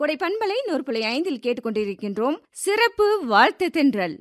கொடை பண்பலை நூறு புள்ளி ஐந்தில் கேட்டுக்கொண்டிருக்கின்றோம் சிறப்பு வாழ்த்து தென்றல்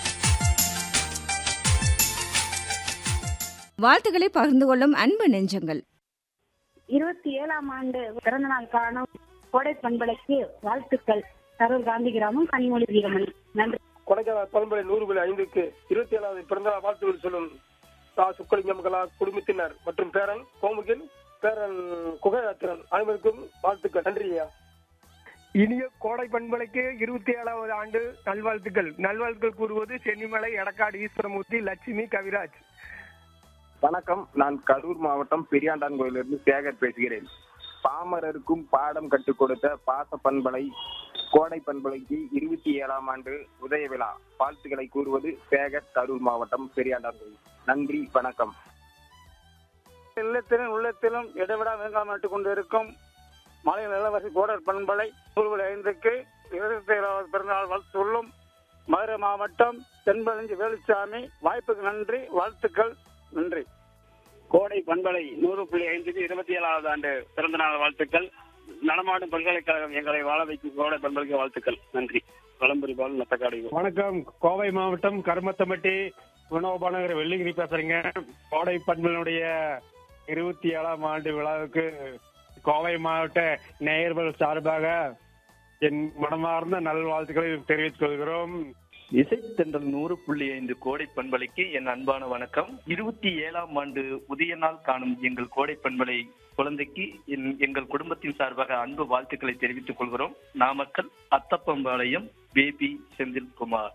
வாழ்த்துக்களை பகிர்ந்து கொள்ளும் அன்பு நெஞ்சங்கள் இருபத்தி ஏழாம் ஆண்டு பிறந்த நாள் காணும் கோடை பண்பலைக்கு வாழ்த்துக்கள் கரூர் காந்தி கிராமம் கனிமொழி வீரமணி நன்றி கொடைக்கானல் பரம்பரை நூறு புள்ளி ஐந்துக்கு இருபத்தி ஏழாவது பிறந்தநாள் வாழ்த்துக்கள் சொல்லும் தா சுக்கலிங்கம் கலா குடும்பத்தினர் மற்றும் பேரன் கோமுகில் பேரன் குகையாத்திரன் அனைவருக்கும் வாழ்த்துக்கள் நன்றி ஐயா இனிய கோடை பண்பலைக்கு இருபத்தி ஏழாவது ஆண்டு நல்வாழ்த்துக்கள் நல்வாழ்த்துக்கள் கூறுவது சென்னிமலை எடக்காடு ஈஸ்வரமூர்த்தி லட்சுமி கவிராஜ் வணக்கம் நான் கரூர் மாவட்டம் பெரியாண்டான் கோயிலிருந்து சேகர் பேசுகிறேன் பாமரருக்கும் பாடம் கற்றுக் கொடுத்த பாச பண்பலை கோடை பண்பலைக்கு இருபத்தி ஏழாம் ஆண்டு உதய விழா வாழ்த்துக்களை கூறுவது சேகர் கரூர் மாவட்டம் பெரியாண்டான் கோயில் நன்றி வணக்கம் இல்லத்திலும் உள்ளத்திலும் இடைவிடா வெங்காமட்டு கொண்டிருக்கும் மலை நிலவரி கோடர் பண்பலை நூறு ஐந்துக்கு இருபத்தி ஏழாவது பிறந்தநாள் வாழ்த்துள்ளும் மதுரை மாவட்டம் தென்பழஞ்சி வேலுச்சாமி வாய்ப்புக்கு நன்றி வாழ்த்துக்கள் நன்றி கோடை பண்பலை நூறு புள்ளி ஐந்துக்கு இருபத்தி ஏழாவது ஆண்டு பிறந்த நாள் வாழ்த்துக்கள் நடமாடும் பல்கலைக்கழகம் எங்களை வாழ வைக்கும் கோடை பண்பலைக்கு வாழ்த்துக்கள் நன்றி வளம்புரி பால் நத்தக்காடு வணக்கம் கோவை மாவட்டம் கருமத்தம்பட்டி வினோபானகர் வெள்ளிங்கிரி பேசுறேங்க கோடை பண்பலினுடைய இருபத்தி ஏழாம் ஆண்டு விழாவுக்கு கோவை மாவட்ட நேயர்கள் சார்பாக என் மனமார்ந்த நல்வாழ்த்துக்களை தெரிவித்துக் கொள்கிறோம் இசைத்தென்றல் நூறு புள்ளி ஐந்து கோடை பண்பலைக்கு என் அன்பான வணக்கம் இருபத்தி ஏழாம் ஆண்டு உதய நாள் காணும் எங்கள் கோடை பண்பலை குழந்தைக்கு என் எங்கள் குடும்பத்தின் சார்பாக அன்பு வாழ்த்துக்களை தெரிவித்துக் கொள்கிறோம் நாமக்கல் அத்தப்பம்பாளையம் பேபி செந்தில்குமார்